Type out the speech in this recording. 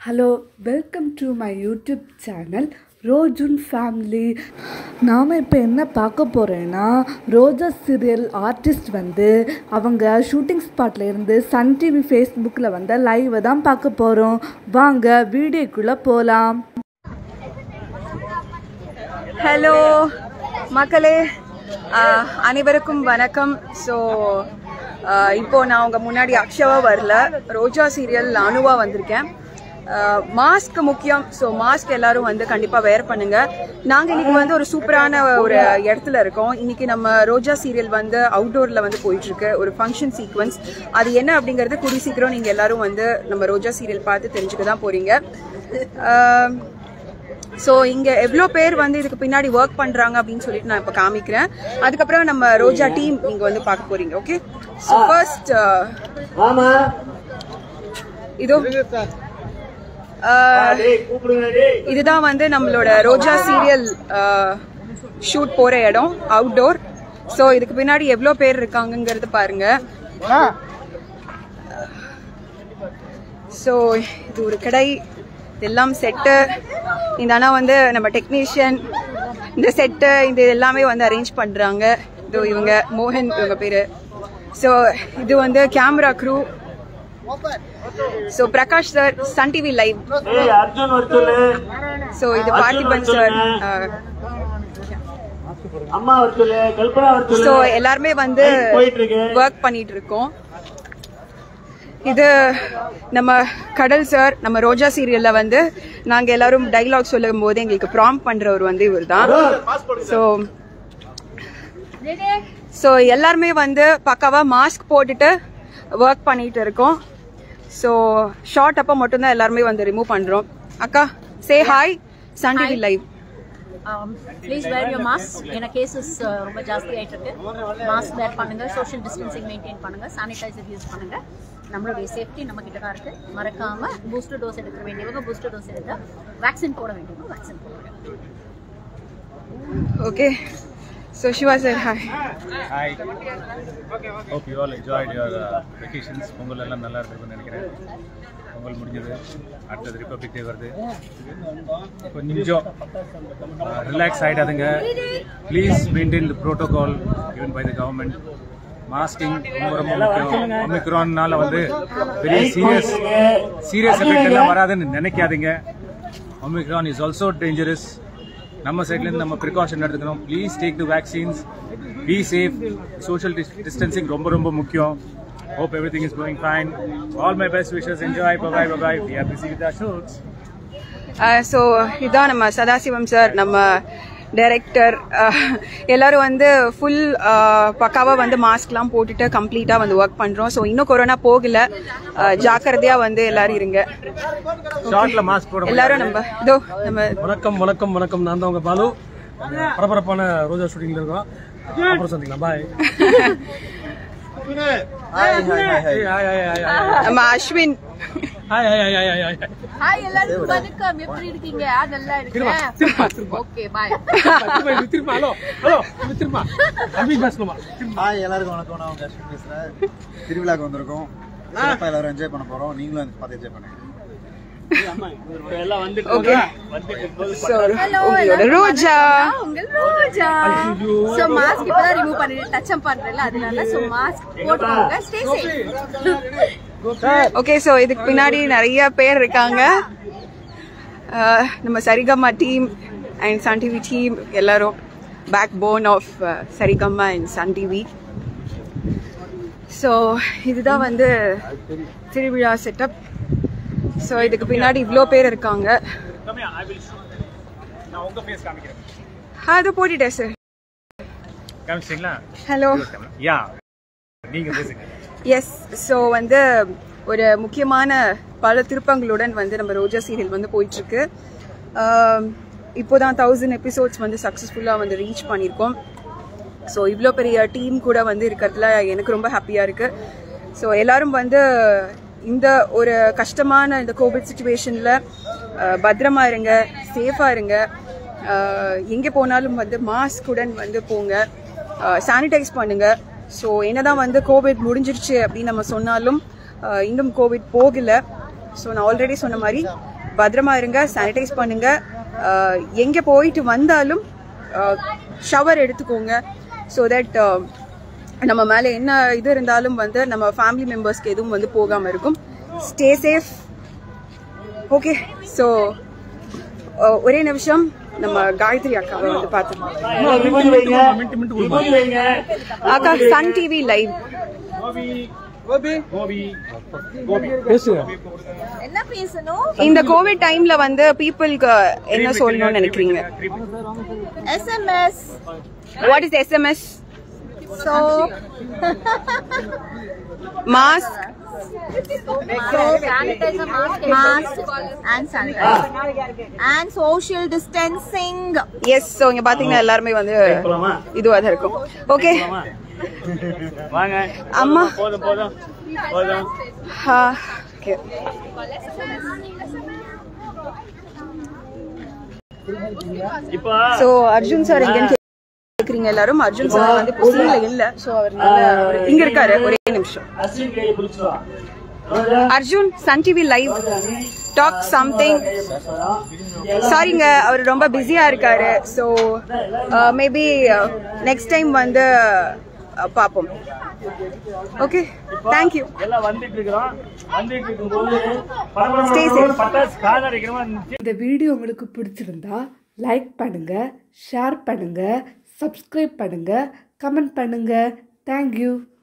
Hello welcome to my YouTube channel ரோஜுன் family நாம் இப்போ என்ன பார்க்க போகிறேன்னா ரோஜா சீரியல் ஆர்டிஸ்ட் வந்து அவங்க ஷூட்டிங் ஸ்பாட்டில் இருந்து சன் டிவி ஃபேஸ்புக்கில் வந்த லைவை தான் பார்க்க போகிறோம் வாங்க வீடியோக்குள்ளே போகலாம் ஹலோ மக்களே ஆஹ், அனைவருக்கும் வணக்கம் ஸோ இப்போ நான் உங்க முன்னாடி அக்ஷவா வரல ரோஜா சீரியல் அனுவா வந்திருக்கேன் மாஸ்க் முக்கியம் ஸோ மாஸ்க் எல்லாரும் வந்து கண்டிப்பா வேர் பண்ணுங்க நாங்க இன்னைக்கு வந்து ஒரு சூப்பரான ஒரு இடத்துல இருக்கோம் இன்னைக்கு நம்ம ரோஜா சீரியல் வந்து அவுட்டோர்ல வந்து போயிட்டு இருக்கு ஒரு ஃபங்க்ஷன் சீக்வன்ஸ் அது என்ன அப்படிங்கறது கூடி சீக்கிரம் நீங்க எல்லாரும் வந்து நம்ம ரோஜா சீரியல் பார்த்து தெரிஞ்சுக்க தான் போறீங்க ஆஹ், ஸோ இங்க எவ்வளோ பேர் வந்து இதுக்கு பின்னாடி ஒர்க் பண்றாங்க அப்படின்னு சொல்லிட்டு நான் இப்போ காமிக்கிறேன் அதுக்கப்புறம் நம்ம ரோஜா டீம் இங்க வந்து பார்க்க போறீங்க ஓகே ஸோ ஃபர்ஸ்ட் ஆமா இதோ ஆஹ், டேய் கூப்பிடுங்க டேய் இதுதான் வந்து நம்மளோட ரோஜா சீரியல் ஷூட் போற இடம் அவுட்டோர் ஸோ இதுக்கு பின்னாடி எவ்வளோ பேர் இருக்காங்கங்கிறது பாருங்க ஸோ இது ஒரு கடை இதெல்லாம் செட்டு இந்த அண்ணா வந்து நம்ம டெக்னீஷியன் இந்த செட்டு இது எல்லாமே வந்து அரேஞ்ச் பண்றாங்க இதோ இவங்க மோகன் இவங்க பேரு ஸோ இது வந்து camera crew so Prakash sir Sun TV live டேய் அர்ஜுன் வர சொல்லு ஸோ இது பார்த்திபன் சார் அம்மா வர சொல்லு கல்பனா வர சொல்லு ஸோ எல்லாருமே வந்து போயிட்டு இருக்கு ஒர்க் பண்ணிட்டு இருக்கோம் இது நம்ம கடல் சார் நம்ம ரோஜா சீரியல்ல வந்து நாங்க எல்லாரும் டைலாக் சொல்லும் போது எங்களுக்கு ப்ராம் பண்றவர் வந்து இவர் தான் ஸோ ஸோ எல்லாருமே வந்து பக்காவா மாஸ்க் போட்டுட்டு ஒர்க் பண்ணிட்டு இருக்கோம் ஸோ ஷார்ட் அப்போ மட்டும்தான் எல்லாருமே வந்து ரிமூவ் பண்றோம் அக்கா say hi Sun TV live please wear your mask ஏன்னா கேசஸ் ரொம்ப ஜாஸ்தி ஆயிட்டு இருக்கு மாஸ்க் வேர் பண்ணுங்க சோஷியல் டிஸ்டன்சிங் மெயின்டைன் பண்ணுங்க சானிடைசர் யூஸ் பண்ணுங்க நம்மளுடைய சேஃப்டி நம்ம கிட்ட தான் இருக்கு மறக்காம பூஸ்டர் டோஸ் எடுக்க வேண்டியவங்க பூஸ்டர் டோஸ் எடுத்தா வேக்சின் போட வேண்டியவங்க வேக்சின் போடுங்க okay so Shiva sir hi hi hope you all enjoyed your vacations Pongal எல்லாம் நல்லா இருந்திருக்கும்னு நினைக்கிறேன் பொங்கல் முடிஞ்சது அடுத்தது ரிப்பப்ளிக் டே வருது கொஞ்சம் ரிலாக்ஸ் ஆகிடாதுங்க please maintain the protocol given by the government masking ரொம்ப ரொம்ப முக்கியம் ஒமிக்ரான்னால வந்து பெரிய சீரியஸ் சீரியஸ் எஃபெக்ட் எல்லாம் வராதுன்னு நினைக்காதீங்க ஒமிக்ரான் இஸ் ஆல்சோ டேஞ்சரஸ் நம்ம சைட்ல இருந்து நம்ம ப்ரிகாஷன் எடுத்துக்கணும் please take the vaccines be safe social distancing ரொம்ப ரொம்ப முக்கியம் hope everything is going fine all my best wishes enjoy bye bye bye bye we are busy with shoots so இதான் நம்ம சதாசிவம் சார் நம்ம டைரக்டர் எல்லாரும் வந்து ஃபுல் பக்காவாக வந்து மாஸ்க்லாம் போட்டுட்டு கம்ப்ளீட்டாக வந்து ஒர்க் பண்ணுறோம் ஸோ இன்னும் கொரோனா போகல ஜாக்கிரதையாக வந்து எல்லாரும் இருங்க ஷார்ட்ல மாஸ்க் போட எல்லாரும் நம்ம இதோ நம்ம வணக்கம் வணக்கம் வணக்கம் நான் தான் உங்க பாலு பரபரப்பான ரோஜா ஷூட்டிங்ல இருக்கோம் அப்புறம் சந்திக்கலாம் பாய் நம்ம Ashwin hi hi hi hi hi hi எல்லாருக்கும் வணக்கம் எப்படி இருக்கீங்க நல்லா இருக்கேன் ஓகே பாய் திரும்ப திரும்ப ஹலோ ஹலோ திரும்ப அபி பேசணுமா ஹாய் எல்லாருக்கும் வணக்கம் நான் உங்க அஸ்வின் பேசுறேன் திருவிழாக்கு வந்திருக்கோம் சிறப்பா எல்லாரும் என்ஜாய் பண்ண போறோம் நீங்களும் வந்து பார்த்து என்ஜாய் பண்ணுங்க ஓகே ஸோ உங்களோட ரோஜா உங்கள் ரோஜா சோ மாஸ்க் இப்பதான் ரிமூவ் பண்ணிட்டு டச் அப் பண்றேன்ல அதனால சோ மாஸ்க் போட்டுக்கோங்க ஸ்டே சேஃப் ஓகே ஸோ இதுக்கு பின்னாடி நிறைய பேர் இருக்காங்க அஹ், நம்ம Saregama team and Sun TV team எல்லாரும் back phone off Saregama and Sun TV so இதுதான் வந்து திருவிழா செட்டப் ஸோ இதுக்கு பின்னாடி இவ்வளோ பேர் இருக்காங்க நான் உங்க ஃபேஸ் காமிக்கிறேன் அது போட்டுட்டேன் சார் காமிச்சிங்களா ஹலோ யா நீங்க பேசுங்க எஸ் ஸோ வந்து ஒரு முக்கியமான பல திருப்பங்களுடன் வந்து நம்ம ரோஜா சீரியல் வந்து போயிட்டு இருக்கு ஆம், இப்போதான் தௌசண்ட் எபிசோட்ஸ் வந்து சக்ஸஸ்ஃபுல்லாக வந்து ரீச் பண்ணியிருக்கோம் ஸோ இவ்வளோ பெரிய டீம் கூட வந்து இருக்கிறதுல எனக்கு ரொம்ப ஹாப்பியாக இருக்கு ஸோ எல்லாரும் வந்து இந்த ஒரு கஷ்டமான இந்த கோவிட் சுச்சுவேஷனில் பத்திரமா இருங்க சேஃபாக இருங்க அஹ், எங்கே போனாலும் வந்து மாஸ்குடன் வந்து போங்க சானிடைஸ் பண்ணுங்க ஸோ என்னதான் வந்து கோவிட் முடிஞ்சிருச்சு அப்படின்னு நம்ம சொன்னாலும் அஹ், இன்னும் கோவிட் போகல ஸோ நான் ஆல்ரெடி சொன்ன மாதிரி பத்திரமா இருங்க சானிடைஸ் பண்ணுங்க அஹ், எங்க போயிட்டு வந்தாலும் ஷவர் எடுத்துக்கோங்க ஸோ தட் நம்ம மேலே என்ன இது இருந்தாலும் வந்து நம்ம ஃபேமிலி மெம்பர்ஸ்க்கு எதுவும் வந்து போகாமல் இருக்கும் ஸ்டே சேஃப் ஓகே ஸோ ஒரே நிமிஷம் நம்ம காயத்ரி அக்காவை வந்து பார்த்துருவோம் அம்மா, விபூதி வைங்க விபூதி வைங்க அக்கா சன் டிவி லைவ் பேசுங்க இந்த கோவிட் டைம்ல வந்து பீப்புளுக்கு என்ன சொல்லணும்னு நினைக்கிறீங்க SMS. What is SMS So, mask so sanitizer, mask, and sanitizer, and social distancing. Yes so இங்க பாத்தீங்கன்னா எல்லாருமே வந்து போலாமா இதுவாக தான் இருக்கும் ஓகே போலாமா? வாங்க அம்மா போதும் போதும் போதும் ஓகே இப்போ ஸோ அர்ஜுன் சார் எங்கன்னு கேக்குறீங்க எல்லாரும் அர்ஜுன் சார் வந்து இப்போ சீன்ல இல்ல ஸோ அவர் நல்ல ஒரு- இங்க இருக்காரு ஒரே நிமிஷம் அஸ்வின் கையை பிடிச்சிட்டு வா Arjun Sun TV live talk something சாரிங்க அவர் ரொம்ப பிஸியா இருக்காரு ஸோ மேபி நெக்ஸ்ட் டைம் வந்து uh, பார்ப்போம் ஓகே தேங்க்யூ எல்லாம் வந்துட்டு இருக்கிறோம் வந்துட்டு இருக்கும்போது Stay safe. பரபரப்பு பட்டாசு காதல் அடிக்கிறோமா இந்த வீடியோ உங்களுக்கு பிடிச்சிருந்தா லைக் பண்ணுங்கள் ஷேர் பண்ணுங்கள் சப்ஸ்கிரைப் பண்ணுங்கள் கமெண்ட் பண்ணுங்கள் தேங்க்யூ